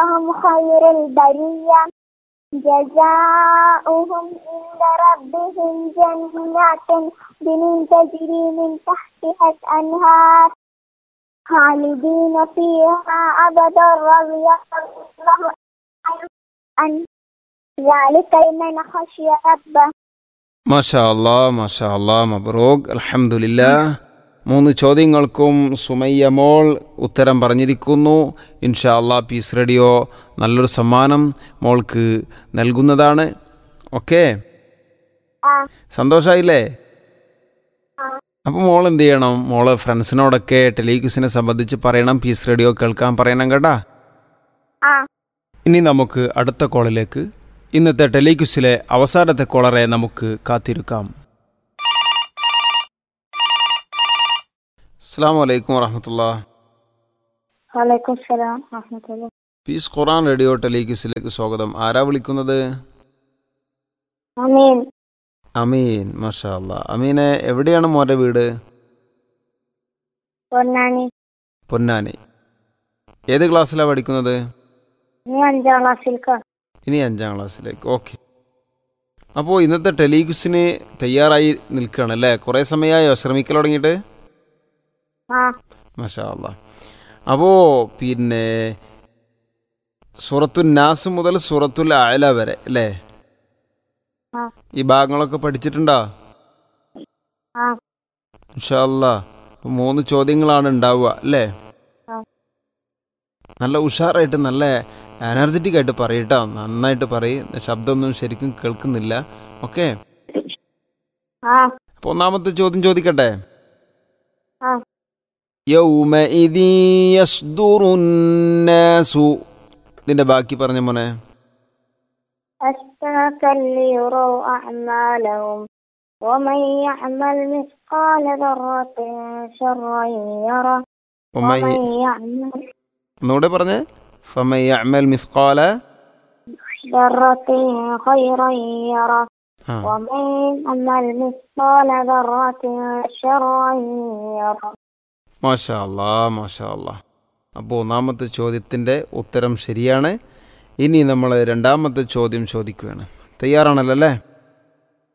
وهم خير البرية جزاؤهم عند ربهم جنات بن تجري من تحتها الأنهار خالدين فيها أبدا رضي الله عن ذلك لمن خشي ربه മാഷാ അല്ലാ മാഷാ അല്ലാ മബ്രൂഖ് അൽഹംദുലില്ല മൂന്ന് ചോദ്യങ്ങൾക്കും സുമയ്യ മോൾ ഉത്തരം പറഞ്ഞിരിക്കുന്നു ഇൻഷാ അല്ലാ പീസ് റേഡിയോ നല്ലൊരു സമ്മാനം മോൾക്ക് നൽകുന്നതാണ് ഓക്കെ ആ സന്തോഷമായില്ലേ ആ അപ്പോൾ മോൾ എന്ത് ചെയ്യണം മോള് ഫ്രണ്ട്സിനോടൊക്കെ ടെലിക്യൂസിനെ സംബന്ധിച്ച് പറയണം പീസ് റേഡിയോ കേൾക്കാൻ പറയണം കേട്ടാ ആ ഇനി നമുക്ക് അടുത്ത കോളിലേക്ക് ഇന്നത്തെ ടെലിക്യൂസിലെ അവസാനത്തെ കോളറെ നമുക്ക് കാത്തിരിക്കാം അസ്സാം വലൈക്കും വറഹമത്തുള്ള വലൈക്കും സലാം വറഹ്മത്തുള്ളാഹി പീസ് ഖുറാൻ റേഡിയോ ടെലിക്യൂസിലേക്ക് സ്വാഗതം ആരാ വിളിക്കുന്നത് അമീൻ അമീൻ മാഷാ അല്ലാ അമീനെ എവിടെയാണ് മോൻ്റെ വീട് പൊന്നാനി പൊന്നാനി ഏത് ക്ലാസ്സിലാണ് പഠിക്കുന്നത് നീ അഞ്ചാം ക്ലാസ്സിൽക്കാണ് ഇനി അഞ്ചാം ക്ലാസ്സിലേക്ക് ഓക്കെ അപ്പോൾ ഇന്നത്തെ ടെലിക്യൂസിന് തയ്യാറായി നിൽക്കുകയാണ് അല്ലേ കുറേ സമയമായോ ശ്രമിക്കൽ തുടങ്ങിയിട്ട് ആ മാഷാ അല്ലാ അപ്പോൾ പിന്നെ സൂറത്തുൽ നാസ് മുതൽ സൂറത്തുൽ അയല വരെ അല്ലേ ആ ഈ ഭാഗങ്ങളൊക്കെ പഠിച്ചിട്ടുണ്ടോ ആ ഇൻഷാ അല്ലാ അപ്പോൾ മൂന്ന് ചോദ്യങ്ങളാണ് ഉണ്ടാവുക അല്ലേ ആ നല്ല ഉഷാറായിട്ട് നല്ല എനർജറ്റിക് ആയിട്ട് പറയട്ടോ നന്നായിട്ട് പറയും ശബ്ദമൊന്നും ശരിക്കും കേൾക്കുന്നില്ല ഓക്കെ ആ അപ്പോൾ ഒന്നാമത്തെ ചോദ്യം ചോദിക്കട്ടെ ആ يومئذ يصدر الناس ഇതിന്റെ ബാക്കി പറഞ്ഞ മോനെ أشتاكا ليروا أعمالهم ومن يعمل مثقال ذرة شرا يره ومن ومن يعمل ഒന്നുകൂടെ പറഞ്ഞേ فمن يعمل مثقال ذرة خيرا يره ആ ومن يعمل مثقال ذرة شرا يره മാഷാ അല്ലാ മാഷാ അല്ലാ അപ്പോൾ ഒന്നാമത്തെ ചോദ്യത്തിൻ്റെ ഉത്തരം ശരിയാണ് ഇനി നമ്മൾ രണ്ടാമത്തെ ചോദ്യം ചോദിക്കുകയാണ് തയ്യാറാണല്ലോ അല്ലേ